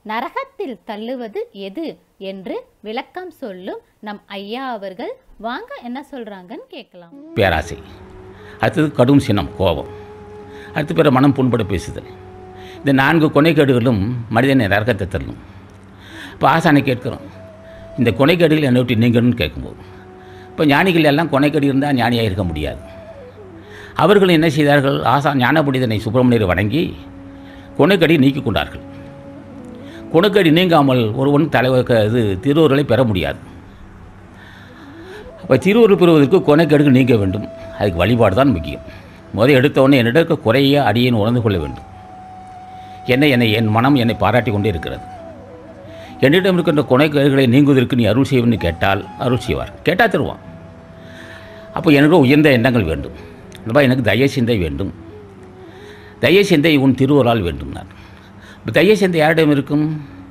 நரகத்தில் தள்ளுவது எது என்று விளக்கம் சொல்லும் நம் ஐயா அவர்கள் வாங்க என்ன சொல்றாங்கன்னு கேட்கலாம் பேராசை அடுத்தது கடும் சினம் கோபம் அடுத்து பிற மனம் புண்பட பேசுதல் இந்த நான்கு கொனைக்கேடுகளும் மனிதனை நரகத்தை தள்ளும் இப்போ ஆசானை கேட்குறோம் இந்த கொனைக்கேடுகள் என்னை விட்டு நீங்கணும்னு கேட்கும்போது இப்போ ஞானிகள் எல்லாம் கொனைக்கேடு இருந்தால் ஞானியாக இருக்க முடியாது அவர்கள் என்ன செய்தார்கள் ஆசா ஞான புனிதனை சுப்பிரமணியர் வணங்கி கொனைக்கடி நீக்கி கொண்டார்கள் கொனைக்கடி நீங்காமல் ஒருவன் தலைவர் க- இது திருவுருளை பெற முடியாது அப்போ திருவுருள் பெறுவதற்கு கொனைக்கேடுகள் நீங்க வேண்டும் அதுக்கு வழிபாடு தான் முக்கியம் முதல் எடுத்தவொடனே என்னிடம் இருக்க குறைய அடியேன் உணர்ந்து கொள்ள வேண்டும் என்னை என்னை என் மனம் என்னை பாராட்டி கொண்டே இருக்கிறது என்னிடம் இருக்கின்ற கொனைக்கேடுகளை நீங்குவதற்கு நீ அருள் செய்வன்னு கேட்டால் அருள் செய்வார் கேட்டால் தருவான் அப்போ எனக்கு உயர்ந்த எண்ணங்கள் வேண்டும் இந்த மாதிரி எனக்கு தய சிந்தை வேண்டும் தய சிந்தை உன் திருவருளால் வேண்டும் நான் இப்போ தய சிந்தை யாரிடம் இருக்கும்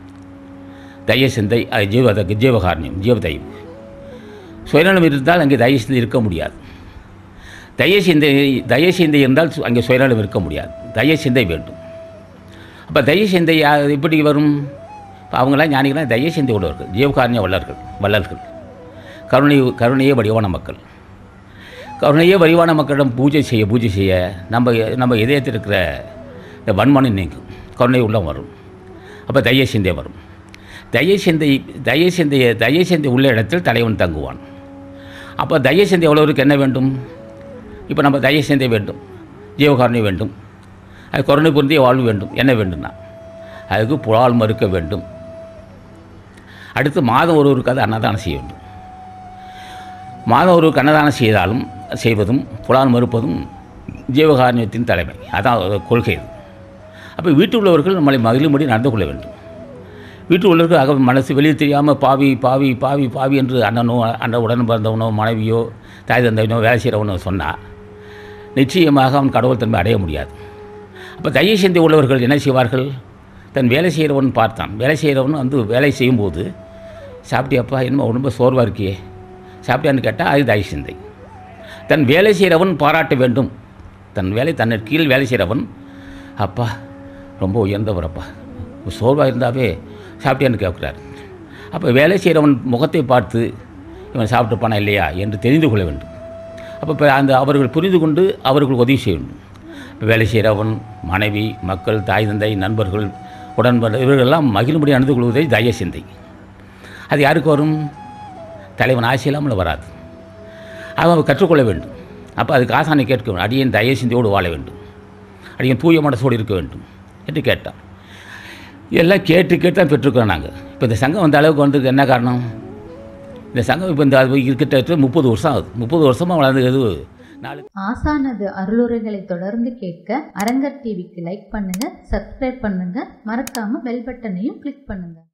தய சிந்தை அது ஜீவ ஜீவகாரண்யம் ஜீவதயம் சுயநலம் இருந்தால் அங்கே தய சிந்தை இருக்க முடியாது தய சிந்தை தய சிந்தை இருந்தால் சு- அங்கே சுயநலம் இருக்க முடியாது தய சிந்தை வேண்டும் அப்போ தய சிந்தை யா- எப்படி வரும் இப்போ அவங்களாம் ஞானிகளாம் தய சிந்தை உள்ளவர்கள் ஜீவகாரண்ய வல்லர்கள் வள்ளல்கள் கருணை கருணையே வடிவான மக்கள் கருணையே வடிவான மக்களிடம் பூஜை செய்ய பூஜை செய்ய நம்ம நம்ம இதயத்தில் இருக்கிற இந்த வன்மனை நீங்கும் கருணை உள்ளம் வரும் அப்போ தய சிந்தை வரும் தய சிந்தை தய சிந்தையை தய சிந்தை உள்ள இடத்தில் தலைவன் தங்குவான் அப்போ தய சிந்தை எவ்வளோருக்கு என்ன வேண்டும் இப்போ நம்ம தய சிந்தை வேண்டும் ஜீவகாரணி வேண்டும் அது கருணை பொருந்திய வாழ்வு வேண்டும் என்ன வேண்டும்னா அதுக்கு புலால் மறுக்க வேண்டும் அடுத்து மாதம் ஒருவருக்கு அது அன்னதானம் செய்ய வேண்டும் மாதம் ஒருவருக்கு அன்னதானம் செய்தாலும் செய்வதும் புலால் மறுப்பதும் ஜீவகாரண்யத்தின் தலைமை அதான் அது கொள்கை இது அப்போ வீட்டில் உள்ளவர்கள் நம்மளை மகிழும்படி நடந்து கொள்ள வேண்டும் வீட்டில் உள்ளவர்கள் அக மனசு வெளியே தெரியாமல் பாவி பாவி பாவி பாவி என்று அண்ணனோ அண்ணன் உடன் பிறந்தவனோ மனைவியோ தாய் தந்தையனோ வேலை செய்கிறவனோ சொன்னால் நிச்சயமாக அவன் கடவுள் தன்மை அடைய முடியாது அப்போ தயை சிந்தை உள்ளவர்கள் என்ன செய்வார்கள் தன் வேலை செய்கிறவன் பார்த்தான் வேலை செய்கிறவன் வந்து வேலை செய்யும்போது சாப்பிட்டியாப்பா என்னமோ ரொம்ப சோர்வாக இருக்கியே சாப்பிட்டியான்னு கேட்டால் அது தயை சிந்தை தன் வேலை செய்கிறவன் பாராட்ட வேண்டும் தன் வேலை தன் கீழ் வேலை செய்கிறவன் அப்பா ரொம்ப உயர்ந்தவரப்பா சோர்வாக இருந்தாவே சாப்பிட்டியான்னு கேட்குறாரு அப்போ வேலை செய்கிறவன் முகத்தை பார்த்து இவன் சாப்பிட்டுப்பானா இல்லையா என்று தெரிந்து கொள்ள வேண்டும் அப்போ இப்போ அந்த அவர்கள் புரிந்து கொண்டு அவர்களுக்கு உதவி செய்ய வேண்டும் இப்போ வேலை செய்கிறவன் மனைவி மக்கள் தாய் தந்தை நண்பர்கள் உடன்பட இவர்களெல்லாம் மகிழும்படி நடந்து கொள்வதை தய சிந்தை அது யாருக்கு வரும் தலைவன் ஆசை இல்லாமல் வராது அவன் கற்றுக்கொள்ள வேண்டும் அப்போ அதுக்கு ஆசானை கேட்க வேண்டும் அடியேன் தய சிந்தையோடு வாழ வேண்டும் அடியேன் தூய மனசோடு இருக்க வேண்டும் என்று கேட்டான் எல்லாம் கேட்டு கேட்டு தான் பெற்றுக்கிறோம் நாங்கள் இப்போ இந்த சங்கம் வந்த அளவுக்கு வந்ததுக்கு என்ன காரணம் இந்த சங்கம் இப்போ இந்த அது கிட்டத்தட்ட முப்பது வருஷம் ஆகுது முப்பது வருஷமாக வளர்ந்தது நாலு ஆசானது அருளுரைகளை தொடர்ந்து கேட்க அரங்கர் டிவிக்கு லைக் பண்ணுங்க சப்ஸ்கிரைப் பண்ணுங்க மறக்காம பெல் பட்டனையும் கிளிக் பண்ணுங்க